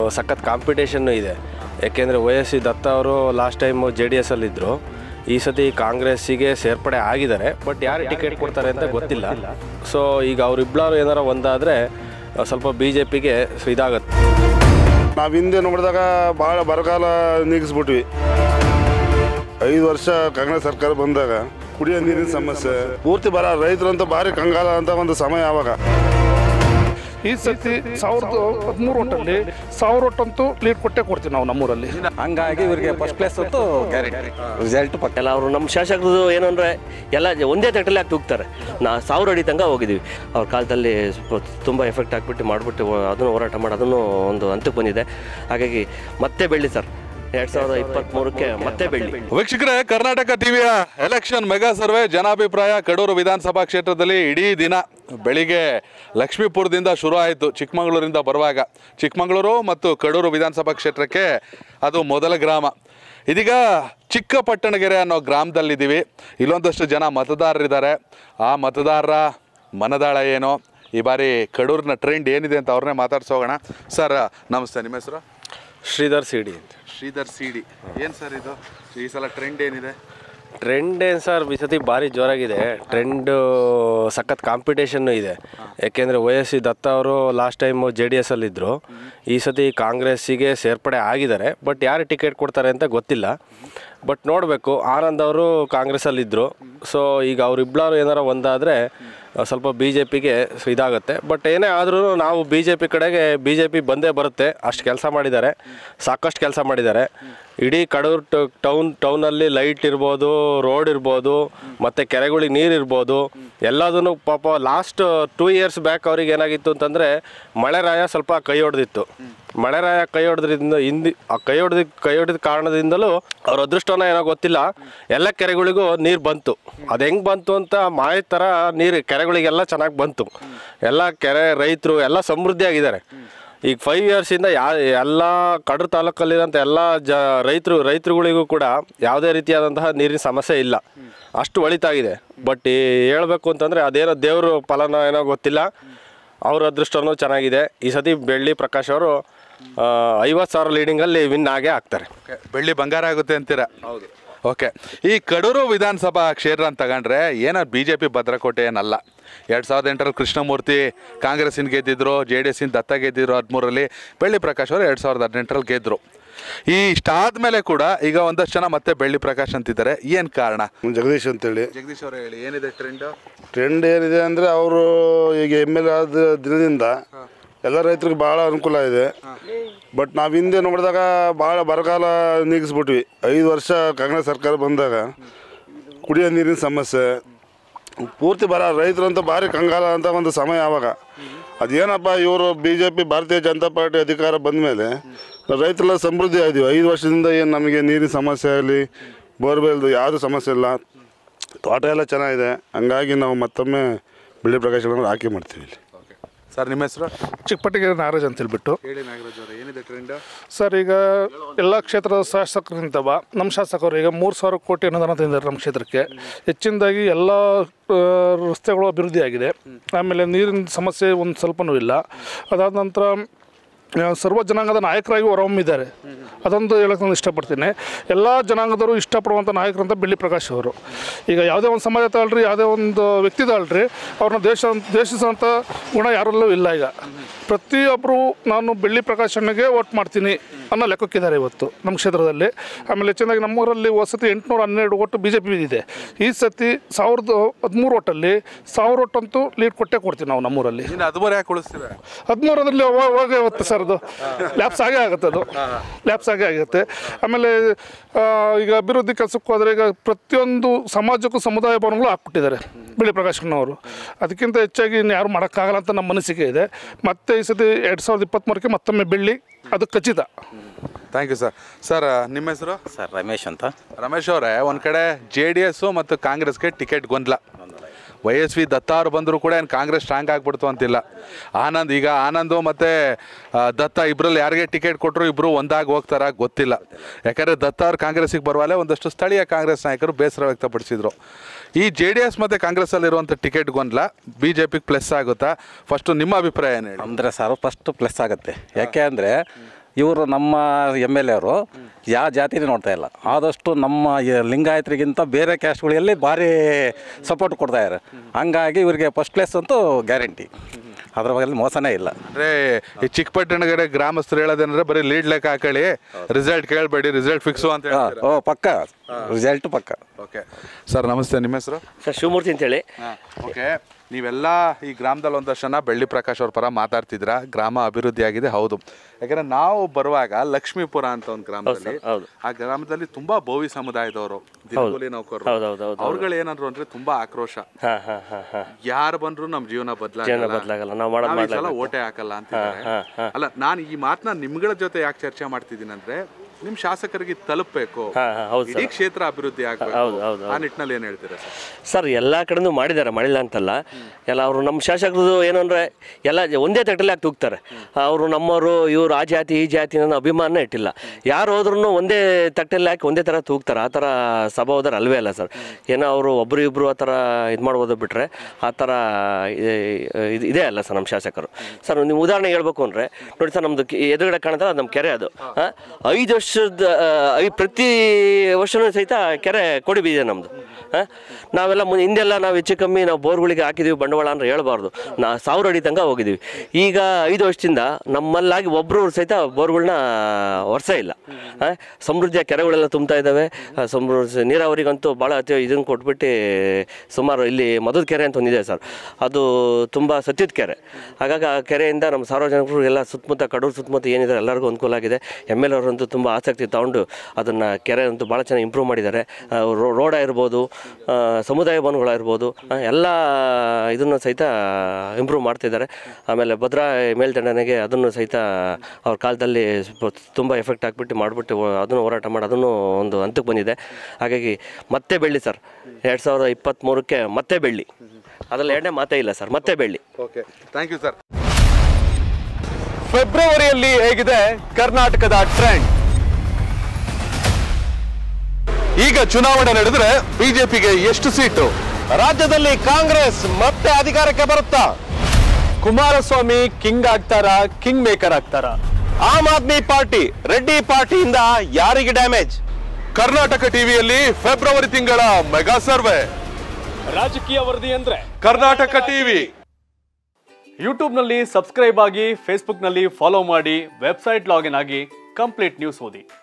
ಸಖತ್ ಕಾಂಪಿಟೇಷನ್ನು ಇದೆ ಯಾಕೆಂದರೆ ವೈ ಎಸ್ ಸಿ ದತ್ತ ಅವರು last time J D S ಅಲ್ಲಿದ್ದರು ಈ ಸತಿ ಕಾಂಗ್ರೆಸ್ಸಿಗೆ ಸೇರ್ಪಡೆ ಆಗಿದ್ದಾರೆ ಬಟ್ ಯಾರು ಟಿಕೆಟ್ ಕೊಡ್ತಾರೆ ಅಂತ ಗೊತ್ತಿಲ್ಲ ಸೊ ಈಗ ಅವರಿಬ್ಬರು ಏನಾರ ಒಂದಾದರೆ ಸ್ವಲ್ಪ ಬಿ ಜೆ ಪಿಗೆ ಇದಾಗುತ್ತೆ ನಾವು ಹಿಂದೆ ನೋಡಿದಾಗ ಭಾಳ ಬರಗಾಲ ನೀಗಿಸ್ಬಿಟ್ವಿ ಐದು ವರ್ಷ ಕಾಂಗ್ರೆಸ್ ಸರ್ಕಾರ ಬಂದಾಗ ಕುಡಿಯೋ ನೀರಿನ ಸಮಸ್ಯೆ ಪೂರ್ತಿ ಬರ ರೈತರಂತೂ ಭಾರಿ ಕಂಗಾಲ ಅಂತ ಒಂದು ಸಮಯ ಆವಾಗ ಈ ಸತಿ ಸಾವಿರದ ಹದಿಮೂರು ಒಟ್ಟಲ್ಲಿ ಸಾವಿರ ಒಟ್ಟಂತೂ ಲೀಡ್ ಕೊಟ್ಟೇ ಕೊಡ್ತೀವಿ ನಾವು ನಮ್ಮೂರಲ್ಲಿ ಹಂಗಾಗಿ ಇವರಿಗೆ ಫಸ್ಟ್ ಪ್ಲೇಸ್ ಅಂತೂ ಗ್ಯಾರಂಟಿ ರಿಸಲ್ಟ್ ಪಕ್ಕ ಎಲ್ಲ ಅವರು ನಮ್ಮ ಶಾಸಕರು ಏನು ಅಂದರೆ ಎಲ್ಲ ಜ- ಒಂದೇ ತಟ್ಟಲ್ಲಿ ಹಾಕಿ ಹೋಗ್ತಾರೆ ನಾ ಸಾವಿರ ಅಡಿ ತನಕ ಹೋಗಿದ್ದೀವಿ ಅವ್ರ ಕಾಲದಲ್ಲಿ ಸ್ವಲ್ಪ ತುಂಬ ಎಫೆಕ್ಟ್ ಹಾಕ್ಬಿಟ್ಟು ಮಾಡಿಬಿಟ್ಟು ಅದನ್ನು ಹೋರಾಟ ಮಾಡಿ ಅದನ್ನು ಒಂದು ಹಂತಕ್ಕೆ ಬಂದಿದೆ ಹಾಗಾಗಿ ಮತ್ತೆ ಬೆಳ್ಳಿ ಸರ್ ಎರಡು ಸಾವಿರದ ಇಪ್ಪತ್ತ್ಮೂರಕ್ಕೆ ಮತ್ತೆ ಬೆಳ್ಳಿ ವೀಕ್ಷಕರೇ ಕರ್ನಾಟಕ ಟಿವಿಯ ಎಲೆಕ್ಷನ್ ಮೆಗಾ ಸರ್ವೆ ಜನಾಭಿಪ್ರಾಯ ಕಡೂರು ವಿಧಾನಸಭಾ ಕ್ಷೇತ್ರದಲ್ಲಿ ಇಡೀ ದಿನ ಬೆಳಿಗ್ಗೆ ಲಕ್ಷ್ಮೀಪುರದಿಂದ ಶುರು ಆಯಿತು ಚಿಕ್ಕಮಗಳೂರಿಂದ ಬರುವಾಗ ಚಿಕ್ಕಮಗಳೂರು ಮತ್ತು ಕಡೂರು ವಿಧಾನಸಭಾ ಕ್ಷೇತ್ರಕ್ಕೆ ಅದು ಮೊದಲ ಗ್ರಾಮ ಇದೀಗ ಚಿಕ್ಕ ಪಟ್ಟಣಗೆರೆ ಅನ್ನೋ ಗ್ರಾಮದಲ್ಲಿದ್ದೀವಿ ಇಲ್ಲೊಂದಷ್ಟು ಜನ ಮತದಾರರಿದ್ದಾರೆ ಆ ಮತದಾರರ ಮನದಾಳ ಏನು ಈ ಬಾರಿ ಕಡೂರಿನ ಟ್ರೆಂಡ್ ಏನಿದೆ ಅಂತ ಅವ್ರನ್ನೇ ಮಾತಾಡ್ಸೋಗೋಣ ಸರ್ ನಮಸ್ತೆ ನಿಮ್ಮ ಹೆಸರು ಶ್ರೀಧರ್ ಸಿಡಿ ಅಂತ ಶ್ರೀಧರ್ ಸಿಡಿ ಏನು ಸರ್ ಇದು ಈ ಸಲ ಟ್ರೆಂಡ್ ಏನಿದೆ ಟ್ರೆಂಡ್ ಏನು ಸರ್ ಈ ಸತಿ ಭಾರಿ ಜೋರಾಗಿದೆ ಟ್ರೆಂಡು ಸಖತ್ ಕಾಂಪಿಟೇಷನ್ನು ಇದೆ ಯಾಕೆಂದರೆ ವೈ ಎಸ್ ಸಿ ದತ್ತ ಅವರು last time J D S ಅಲ್ಲಿದ್ದರು ಈ ಸತಿ ಕಾಂಗ್ರೆಸ್ಸಿಗೆ ಸೇರ್ಪಡೆ ಆಗಿದ್ದಾರೆ ಬಟ್ ಯಾರು ಟಿಕೆಟ್ ಕೊಡ್ತಾರೆ ಅಂತ ಗೊತ್ತಿಲ್ಲ ಬಟ್ ನೋಡಬೇಕು ಆನಂದ್ ಅವರು ಕಾಂಗ್ರೆಸ್ಸಲ್ಲಿದ್ದರು ಸೊ ಈಗ ಅವರಿಬ್ಬರು ಏನಾರ ಒಂದಾದರೆ ಸ್ವಲ್ಪ ಬಿ ಜೆ ಪಿಗೆ ಇದಾಗುತ್ತೆ ಬಟ್ ಏನೇ ಆದ್ರೂ ನಾವು ಬಿ ಜೆ ಪಿ ಕಡೆಗೆ ಬಿ ಜೆ ಪಿ ಬಂದೇ ಬರುತ್ತೆ ಅಷ್ಟು ಕೆಲಸ ಮಾಡಿದ್ದಾರೆ ಸಾಕಷ್ಟು ಕೆಲಸ ಮಾಡಿದ್ದಾರೆ ಇಡೀ ಕಡೂರು ಟ- ಟೌನ್ ಟೌನಲ್ಲಿ ಲೈಟ್ ಇರ್ಬೋದು ರೋಡ್ ಇರ್ಬೋದು ಮತ್ತು ಕೆರೆಗಳಿಗೆ ನೀರು ಇರ್ಬೋದು ಎಲ್ಲದನ್ನು ಪಾಪ ಲಾಸ್ಟ್ ಟೂ ಇಯರ್ಸ್ ಬ್ಯಾಕ್ ಅವ್ರಿಗೆ ಏನಾಗಿತ್ತು ಅಂತಂದರೆ ಮಳೆರಾಯ ಸ್ವಲ್ಪ ಕೈ ಹೊಡೆದಿತ್ತು ಮಳೆರಾಯ ಕೈ ಹೊಡೆದ್ರಿಂದ ಹಿಂದಿ ಆ ಕೈ ಹೊಡೆದ ಕೈ ಹೊಡೆದ ಕಾರಣದಿಂದಲೂ ಅವ್ರ ಅದೃಷ್ಟನ ಏನೋ ಗೊತ್ತಿಲ್ಲ ಎಲ್ಲ ಕೆರೆಗಳಿಗೂ ನೀರು ಬಂತು ಅದು ಹೆಂಗೆ ಬಂತು ಅಂತ ಮಾಯ ಥರ ನೀರು ಕೆರೆಗಳಿಗೆಲ್ಲ ಚೆನ್ನಾಗಿ ಬಂತು ಎಲ್ಲ ಕೆರೆ ರೈತರು ಎಲ್ಲ ಸಮೃದ್ಧಿಯಾಗಿದ್ದಾರೆ ಈಗ ಫೈವ್ ಇಯರ್ಸಿಂದ ಯಾ ಎಲ್ಲ ಕಡೂರು ತಾಲೂಕಲ್ಲಿರೋಂಥ ಎಲ್ಲ ಜ ರೈತರು ರೈತರುಗಳಿಗೂ ಕೂಡ ಯಾವುದೇ ರೀತಿಯಾದಂತಹ ನೀರಿನ ಸಮಸ್ಯೆ ಇಲ್ಲ ಅಷ್ಟು ಒಳಿತಾಗಿದೆ ಬಟ್ ಹೇಳಬೇಕು ಅಂತಂದರೆ ಅದೇನೋ ದೇವರು ಫಲನ ಏನೋ ಗೊತ್ತಿಲ್ಲ ಅವ್ರ ಅದೃಷ್ಟನೂ ಚೆನ್ನಾಗಿದೆ ಈ ಸತಿ ಬೆಳ್ಳಿ ಪ್ರಕಾಶ್ ಅವರು ಐವತ್ತು ಸಾವಿರ ಲೀಡಿಂಗಲ್ಲಿ ವಿನ್ ಆಗೇ ಆಗ್ತಾರೆ ಓಕೆ ಬೆಳ್ಳಿ ಬಂಗಾರ ಆಗುತ್ತೆ ಅಂತೀರಾ ಹೌದು ಓಕೆ ಈ ಕಡೂರು ವಿಧಾನಸಭಾ ಕ್ಷೇತ್ರ ಅಂತ ತಗೊಂಡ್ರೆ ಏನೋ ಬಿ ಜೆ ಪಿ ಭದ್ರಕೋಟೆ ಏನಲ್ಲ ಎರಡು ಸಾವಿರದ ಎಂಟರಲ್ಲಿ ಕೃಷ್ಣಮೂರ್ತಿ ಕಾಂಗ್ರೆಸ್ಸಿನ ಗೆದ್ದಿದ್ರು ಜೆ ಡಿ ಎಸ್ಸಿನ ದತ್ತ ಗೆದ್ದಿದ್ರು ಹದಿಮೂರರಲ್ಲಿ ಬೆಳ್ಳಿ ಪ್ರಕಾಶ್ ಅವರು ಎರಡು ಸಾವಿರದ ಹದಿನೆಂಟರಲ್ಲಿ ಗೆದ್ದರು ಈ ಇಷ್ಟಾದ್ಮೇಲೆ ಕೂಡ ಈಗ ಒಂದಷ್ಟು ಜನ ಮತ್ತೆ ಬೆಳ್ಳಿ ಪ್ರಕಾಶ್ ಅಂತಿದ್ದಾರೆ ಏನು ಕಾರಣ ಜಗದೀಶ್ ಅಂತೇಳಿ ಜಗದೀಶ್ ಅವರು ಹೇಳಿ ಏನಿದೆ ಟ್ರೆಂಡ್ ಟ್ರೆಂಡ್ ಏನಿದೆ ಅಂದರೆ ಅವರು ಈಗ ಎಮ್ ಎಲ್ ಎ ಆದ ದಿನದಿಂದ ಎಲ್ಲ ರೈತರಿಗೆ ಭಾಳ ಅನುಕೂಲ ಇದೆ ಬಟ್ ನಾವು ಹಿಂದೆ ನೋಡಿದಾಗ ಭಾಳ ಬರಗಾಲ ನೀಗಿಸ್ಬಿಟ್ವಿ ಐದು ವರ್ಷ ಕಾಂಗ್ರೆಸ್ ಸರ್ಕಾರ ಬಂದಾಗ ಕುಡಿಯೋ ನೀರಿನ ಸಮಸ್ಯೆ ಪೂರ್ತಿ ಬರ ರೈತರಂತೂ ಭಾರಿ ಕಂಗಾಲ ಅಂತ ಒಂದು ಸಮಯ ಆವಾಗ ಅದೇನಪ್ಪ ಇವರು ಬಿ ಜೆ ಪಿ ಭಾರತೀಯ ಜನತಾ ಪಾರ್ಟಿ ಅಧಿಕಾರ ಬಂದ ಮೇಲೆ ರೈತರೆಲ್ಲ ಸಮೃದ್ಧಿ ಆದೀವಿ ಐದು ವರ್ಷದಿಂದ ಏನು ನಮಗೆ ನೀರಿನ ಸಮಸ್ಯೆ ಆಗಲಿ ಬೋರ್ವೆಲ್ದು ಯಾವುದು ಸಮಸ್ಯೆ ಇಲ್ಲ ತೋಟ ಎಲ್ಲ ಚೆನ್ನಾಗಿದೆ ಹಂಗಾಗಿ ನಾವು ಮತ್ತೊಮ್ಮೆ ಬೆಳ್ಳಿ ಪ್ರಕಾಶಗಳನ್ನು ಆಯ್ಕೆ ಮಾಡ್ತೀವಿ ಇಲ್ಲಿ ಸರ್ ನಿಮ್ಮ ಹೆಸರು ಚಿಕ್ಕಪಟ್ಟಿಗೆರೆ ನಾಗರಾಜ್ ಅಂತ ಹೇಳ್ಬಿಟ್ಟು ಹೇಳಿ ನಾಗರಾಜ್ ಅವರು ಏನಿದೆ ಟ್ರೆಂಡ್ ಸರ್ ಈಗ ಎಲ್ಲ ಕ್ಷೇತ್ರದ ಶಾಸಕರಿಂದವ ನಮ್ಮ ಶಾಸಕರು ಈಗ ಮೂರು ಸಾವಿರ ಕೋಟಿ ಅನುದಾನ ತಂದಿದ್ದಾರೆ ನಮ್ಮ ಕ್ಷೇತ್ರಕ್ಕೆ ಹೆಚ್ಚಿನದಾಗಿ ಎಲ್ಲ ಆ, ರಸ್ತೆಗಳು ಅಭಿವೃದ್ಧಿ ಆಗಿದೆ ಆಮೇಲೆ ನೀರಿನ ಸಮಸ್ಯೆ ಒಂದು ಸ್ವಲ್ಪನೂ ಇಲ್ಲ ಅದಾದ ನಂತರ ಆ, ಸರ್ವ ಜನಾಂಗದ ನಾಯಕರಾಗಿ ಹೊರಹೊಮ್ಮಿದ್ದಾರೆ ಅದೊಂದು ಹೇಳಕ್ಕೆ ನಾನು ಇಷ್ಟಪಡ್ತೀನಿ ಎಲ್ಲ ಜನಾಂಗದವರು ಇಷ್ಟಪಡುವಂಥ ನಾಯಕರಂತ ಬೆಳ್ಳಿ ಪ್ರಕಾಶ್ ಅವರು ಈಗ ಯಾವುದೇ ಒಂದು ಸಮಾಜ ತಗೊಳ್ರಿ ಯಾವುದೇ ಒಂದು ವ್ಯಕ್ತಿ ತಗೊಳ್ರಿ ಅವ್ರನ್ನ ದೇಶ ದೇಶಿಸುವಂಥ ಗುಣ ಯಾರಲ್ಲೂ ಇಲ್ಲ ಈಗ ಪ್ರತಿಯೊಬ್ಬರು ನಾನು ಬೆಳ್ಳಿ ಪ್ರಕಾಶ್ ಅಣ್ಣಗೆ ವೋಟ್ ಮಾಡ್ತೀನಿ ಅನ್ನೋ ಲೆಕ್ಕಕ್ಕಿದ್ದಾರೆ ಇವತ್ತು ನಮ್ಮ ಕ್ಷೇತ್ರದಲ್ಲಿ ಆಮೇಲೆ ಹೆಚ್ಚಿನದಾಗಿ ನಮ್ಮೂರಲ್ಲಿ ವಸತಿ ಎಂಟುನೂರ ಹನ್ನೆರಡು ಒಟ್ಟು ಬಿ ಜೆ ಪಿ ಇದೆ ಈ ಸತಿ ಸಾವಿರದ ಹದಿಮೂರು ಒಟ್ಟಲ್ಲಿ ಸಾವಿರ ಒಟ್ಟಂತೂ ಲೀಡ್ ಕೊಟ್ಟೇ ಕೊಡ್ತೀವಿ ನಾವು ನಮ್ಮೂರಲ್ಲಿ ಇನ್ನು ಹದಿಮೂರು ಯಾಕೆ ಉಳಿಸ್ತೀರ ಹದಿಮೂರರಲ್ಲಿ ಹೋಗೇ ಹೋಗುತ್ತೆ ಸರ್ ಅದು ಲ್ಯಾಪ್ಸ್ ಆಗೇ ಆಗುತ್ತೆ ಅದು ಲ್ಯಾಪ್ಸ್ ಆಗೇ ಆಗುತ್ತೆ ಆಮೇಲೆ ಆ, ಈಗ ಅಭಿವೃದ್ಧಿ ಕೆಲಸಕ್ಕೆ ಹೋದರೆ ಈಗ ಪ್ರತಿಯೊಂದು ಸಮಾಜಕ್ಕೂ ಸಮುದಾಯ ಭವನಗಳು ಹಾಕ್ಬಿಟ್ಟಿದ್ದಾರೆ ಬಿಳಿ ಪ್ರಕಾಶಣ್ಣವರು ಅದಕ್ಕಿಂತ ಹೆಚ್ಚಾಗಿ ಇನ್ನು ಯಾರು ಮಾಡೋಕ್ಕಾಗಲ್ಲ ಅಂತ ನಮ್ಮ ಮನಸ್ಸಿಗೆ ಇದೆ ಮತ್ತೆ ಈ ಸತಿ ಎರಡು ಸಾವಿರದ ಇಪ್ಪತ್ತ್ಮೂರಕ್ಕೆ ಮತ್ತೊಮ್ಮೆ ಬೆಳ್ಳಿ ಅದು ಖಚಿತ ಥ್ಯಾಂಕ್ ಯು ಸರ್ ಸರ್ ನಿಮ್ಮ ಹೆಸರು ಸರ್ ರಮೇಶ್ ಅಂತ ರಮೇಶ್ ಅವರೇ ಒಂದು ಕಡೆ ಜೆ ಡಿ ಎಸ್ಸು ಮತ್ತು ಕಾಂಗ್ರೆಸ್ಗೆ ಟಿಕೆಟ್ ಗೊಂದಲ ವೈ ಎಸ್ ವಿ ದತ್ತ ಅವರು ಬಂದರೂ ಕೂಡ ಏನು ಕಾಂಗ್ರೆಸ್ ಸ್ಟ್ರಾಂಗ್ ಆಗಿಬಿಡ್ತು ಅಂತಿಲ್ಲ ಆನಂದ್ ಈಗ ಆನಂದು ಮತ್ತು ಆ, ದತ್ತ ಇಬ್ಬರಲ್ಲಿ ಯಾರಿಗೆ ಟಿಕೆಟ್ ಕೊಟ್ಟರು ಇಬ್ಬರು ಒಂದಾಗಿ ಹೋಗ್ತಾರ ಗೊತ್ತಿಲ್ಲ ಯಾಕಂದರೆ ದತ್ತ ಅವ್ರು ಕಾಂಗ್ರೆಸ್ಸಿಗೆ ಬರುವಲ್ಲೇ ಒಂದಷ್ಟು ಸ್ಥಳೀಯ ಕಾಂಗ್ರೆಸ್ ನಾಯಕರು ಬೇಸರ ವ್ಯಕ್ತಪಡಿಸಿದರು ಈ ಜೆ ಡಿ ಎಸ್ ಮತ್ತು ಕಾಂಗ್ರೆಸ್ಸಲ್ಲಿರುವಂಥ ಟಿಕೆಟ್ ಗೊಂದಲ ಬಿ ಜೆ ಪಿಗೆ ಪ್ಲಸ್ ಆಗುತ್ತಾ ಫಸ್ಟು ನಿಮ್ಮ ಅಭಿಪ್ರಾಯ ಏನು ಹೇಳಿ ಅಂದರೆ ಸರ್ ಫಸ್ಟ್ ಪ್ಲಸ್ ಆಗುತ್ತೆ ಯಾಕೆ ಅಂದರೆ ಇವರು ನಮ್ಮ ಎಮ್ ಎಲ್ ಎವರು ಯಾವ ಜಾತಿನೇ ನೋಡ್ತಾ ಇಲ್ಲ ಆದಷ್ಟು ನಮ್ಮ ಈ ಲಿಂಗಾಯತರಿಗಿಂತ ಬೇರೆ ಕ್ಯಾಸ್ಟ್ಗಳಲ್ಲಿ ಭಾರಿ ಸಪೋರ್ಟ್ ಕೊಡ್ತಾ ಇದ್ದಾರೆ ಹಂಗಾಗಿ ಇವರಿಗೆ ಫಸ್ಟ್ ಪ್ಲೇಸ್ ಅಂತೂ ಗ್ಯಾರಂಟಿ ಅದ್ರ ಬಗ್ಗೆ ಮೋಸನೇ ಇಲ್ಲ ಅಂದ್ರೆ ಈ ಚಿಕ್ಕಪಟ್ಟಣಗಡೆ ಗ್ರಾಮಸ್ಥರು ಹೇಳೋದೇನಂದ್ರೆ ಬರೀ ಲೀಡ್ ಲೆಕ್ಕ ಹಾಕೊಳ್ಳಿ ರಿಸಲ್ಟ್ ಕೇಳಬೇಡಿ ರಿಸಲ್ಟ್ ಫಿಕ್ಸು ಅಂತ ಹಾ, ಹೇಳ್ತೀರಾ ಓ ಪಕ್ಕ ರಿಸಲ್ಟ್ ಪಕ್ಕ ಓಕೆ ಸರ್ ನಮಸ್ತೆ ನಿಮ್ಮ ಹೆಸರು ಸರ್ ಶಿವಮೂರ್ತಿ ಅಂತೇಳಿ ಓಕೆ ನೀವೆಲ್ಲ ಈ ಗ್ರಾಮದಲ್ಲಿ ಒಂದಷ್ಟು ಜನ ಬೆಳ್ಳಿ ಪ್ರಕಾಶ್ ಅವ್ರ ಪರ ಮಾತಾಡ್ತಿದ್ರ ಗ್ರಾಮ ಅಭಿವೃದ್ಧಿ ಆಗಿದೆ ಹೌದು ಯಾಕಂದ್ರೆ ನಾವು ಬರುವಾಗ ಲಕ್ಷ್ಮೀಪುರ ಅಂತ ಒಂದು ಗ್ರಾಮದಲ್ಲಿ ಹೌದು. ಆ ಗ್ರಾಮದಲ್ಲಿ ತುಂಬಾ ಬೋವಿ ಸಮುದಾಯದವರು ದಿನಗೂಲಿ ನೌಕರರು ಹೌದು, ಹೌದು, ಹೌದು, ಅವ್ರುಗಳು ಏನಂದ್ರು ಅಂದ್ರೆ ತುಂಬಾ ಆಕ್ರೋಶ ಹಾಂ ಹಾಂ ಹಾಂ ಹಾಂ ಯಾರು ಬಂದ್ರು ನಮ್ ಜೀವನ ಜೀವನ ಬದಲಾಗಲ್ಲ ಬದಲಾಗಲ್ಲ ನಾವು ಮಾಡೋದು ನಾವ್ ಈ ಸಲ ಮಾಡಲಾಗಲ್ಲ ಓಟೆ ಹಾಕಲ್ಲ ಅಂತಿದ್ದಾರೆ ಅಲ್ಲ ನಾನು ಈ ಮಾತನ್ನ ನಿಮ್ಗಳ ಜೊತೆ ಯಾಕೆ ಚರ್ಚೆ ಮಾಡ್ತಿದ್ದೀನಿ ಅಂದ್ರೆ ನಿಮ್ ಶಾಸಕರಿಗೆ ತಲುಪಬೇಕು ಹಾಂ ಹಾಂ ಹೌದು ಇಡೀ ಕ್ಷೇತ್ರ ಅಭಿವೃದ್ಧಿ ಆಗ್ಬೇಕು ಹೌದು, ಹೌದು, ಆ ನಿಟ್ಟಿನಲ್ಲಿ ಏನ್ ಹೇಳ್ತೀರಾ ಸರ್ ಸರ್ ಎಲ್ಲ ಕಡೆನೂ ಮಾಡಿದ್ದಾರೆ ಮಾಡಿಲ್ಲ ಅಂತಲ್ಲ ಎಲ್ಲ ಅವರು ನಮ್ಮ ಶಾಸಕರದು ಏನು ಅಂದರೆ ಎಲ್ಲ ಒಂದೇ ತಟ್ಟಲ್ಲಿ ಹಾಕಿ ತೂಗ್ತಾರೆ ಅವರು ನಮ್ಮವರು ಇವರು ಆ ಜಾತಿ ಈ ಜಾತಿ ಅನ್ನೋ ಅಭಿಮಾನ ಇಟ್ಟಿಲ್ಲ ಯಾರು ಹೋದ್ರೂ ಒಂದೇ ತಟ್ಟೆಲ್ಲಿ ಹಾಕಿ ಒಂದೇ ಥರ ತೂಗ್ತಾರೆ ಆ ಥರ ಸಭಾವದರ ಅಲ್ವೇ ಅಲ್ಲ ಸರ್ ಏನೋ ಅವರು ಒಬ್ಬರು ಇಬ್ಬರು ಆ ಥರ ಇದು ಮಾಡ್ಬೋದು ಬಿಟ್ಟರೆ ಆ ಥರ ಇದು ಇದೇ ಅಲ್ಲ ಸರ್ ನಮ್ಮ ಶಾಸಕರು ಸರ್ ನೀವು ಉದಾಹರಣೆ ಹೇಳ್ಬೇಕು ಅಂದರೆ ನೋಡಿ ಸರ್ ನಮ್ಮದು ಎದುರುಗಡೆ ಕಾಣ್ತಲ್ಲ ಅದು ನಮ್ಮ ಕೆರೆ ಅದು ಆ, ಐದು ವರ್ಷದ ಆ, ಐ ಪ್ರತಿ ವರ್ಷನೂ ಸಹಿತ ಕೆರೆ ಕೊಡಿ ಬೀದಿದೆ ನಮ್ಮದು ನಾವೆಲ್ಲ ಮುಂದೆ ಹಿಂದೆಲ್ಲ ನಾವು ಹೆಚ್ಚು ಕಮ್ಮಿ ನಾವು ಬೋರ್ಗಳಿಗೆ ಹಾಕಿದ್ದೀವಿ ಬಂಡವಾಳ ಅಂದ್ರೆ ಹೇಳ್ಬಾರ್ದು ನಾ ಸಾವಿರ ಅಡಿ ತನಕ ಹೋಗಿದ್ದೀವಿ ಈಗ ಐದು ವರ್ಷದಿಂದ ನಮ್ಮಲ್ಲಾಗಿ ಒಬ್ಬರು ಸಹಿತ ಬೋರ್ಗಳನ್ನ ವರ್ಷ ಇಲ್ಲ ಆ, ಸಮೃದ್ಧಿಯ ಕೆರೆಗಳೆಲ್ಲ ತುಂಬ್ತಾ ಇದ್ದಾವೆ ಆ, ಸಮೃದ್ಧಿ ನೀರಾವರಿಗಂತೂ ಭಾಳ ಅತಿ ಇದನ್ನು ಕೊಟ್ಬಿಟ್ಟು ಸುಮಾರು ಇಲ್ಲಿ ಮಧುದ ಕೆರೆ ಅಂತ ಒಂದಿದೆ ಸರ್ ಅದು ತುಂಬ ಸತ್ಯದ ಕೆರೆ ಹಾಗಾಗಿ ಆ ಕೆರೆಯಿಂದ ನಮ್ಮ ಸಾರ್ವಜನಿಕರು ಎಲ್ಲ ಸುತ್ತಮುತ್ತ ಕಡೂರು ಸುತ್ತಮುತ್ತ ಏನಿದೆ ಎಲ್ಲರಿಗೂ ಅನುಕೂಲ ಆಗಿದೆ ಎಮ್ ಎಲ್ ಅವರಂತೂ ತುಂಬ ಆಸಕ್ತಿ ತಗೊಂಡು ಅದನ್ನು ಕೆರೆ ಅಂತೂ ಭಾಳ ಚೆನ್ನಾಗಿ ಇಂಪ್ರೂವ್ ಮಾಡಿದ್ದಾರೆ ಆ, ರೋ- ರೋಡ ಇರ್ಬೋದು ಆ, ಸಮುದಾಯ ಭವನಗಳಾಗಿರ್ಬೋದು ಆ, ಎಲ್ಲ ಇದನ್ನು ಸಹಿತ ಇಂಪ್ರೂವ್ ಮಾಡ್ತಿದ್ದಾರೆ ಆಮೇಲೆ ಭದ್ರಾ ಮೇಲ್ದಂಡನೆಗೆ ಅದನ್ನು ಸಹಿತ ಅವ್ರ ಕಾಲದಲ್ಲಿ ತುಂಬ ಎಫೆಕ್ಟ್ ಹಾಕ್ಬಿಟ್ಟು ಮಾಡಿಬಿಟ್ಟು ಅದನ್ನು ಹೋರಾಟ ಮಾಡಿ ಅದನ್ನು ಒಂದು ಹಂತಕ್ಕೆ ಬಂದಿದೆ ಹಾಗಾಗಿ ಮತ್ತೆ ಬೆಳ್ಳಿ ಸರ್ ಎರಡು ಸಾವಿರದ ಇಪ್ಪತ್ತ್ಮೂರಕ್ಕೆ ಮತ್ತೆ ಬೆಳ್ಳಿ ಅದರಲ್ಲಿ ಎರಡನೇ ಮಾತೇ ಇಲ್ಲ ಸರ್ ಮತ್ತೆ ಬೆಳ್ಳಿ ಓಕೆ ಥ್ಯಾಂಕ್ ಯು ಸರ್ ಫೆಬ್ರವರಿಯಲ್ಲಿ ಹೇಗಿದೆ ಕರ್ನಾಟಕದ ಟ್ರೆಂಡ್ ಈಗ ಚುನಾವಣೆ ನಡೆದ್ರೆ ಬಿಜೆಪಿಗೆ ಎಷ್ಟು ಸೀಟು ರಾಜ್ಯದಲ್ಲಿ ಕಾಂಗ್ರೆಸ್ ಮತ್ತೆ ಅಧಿಕಾರಕ್ಕೆ ಬರುತ್ತಾ ಕುಮಾರಸ್ವಾಮಿ ಕಿಂಗ್ ಆಗ್ತಾರ ಕಿಂಗ್ ಮೇಕರ್ ಆಗ್ತಾರ ಆಮ್ ಆದ್ಮಿ ಪಾರ್ಟಿ ರೆಡ್ಡಿ ಪಾರ್ಟಿಯಿಂದ ಯಾರಿಗೆ ಡ್ಯಾಮೇಜ್ ಕರ್ನಾಟಕ ಟಿವಿಯಲ್ಲಿ ಫೆಬ್ರವರಿ ತಿಂಗಳ ಮೆಗಾ ಸರ್ವೆ ರಾಜಕೀಯ ವರದಿ ಅಂದ್ರೆ ಕರ್ನಾಟಕ ಟಿವಿ ಯೂಟ್ಯೂಬ್ನಲ್ಲಿ ಸಬ್ಸ್ಕ್ರೈಬ್ ಆಗಿ ಫೇಸ್ಬುಕ್ನಲ್ಲಿ ಫಾಲೋ ಮಾಡಿ ವೆಬ್ಸೈಟ್ ಲಾಗಿನ್ ಆಗಿ ಕಂಪ್ಲೀಟ್ ನ್ಯೂಸ್ ಓದಿ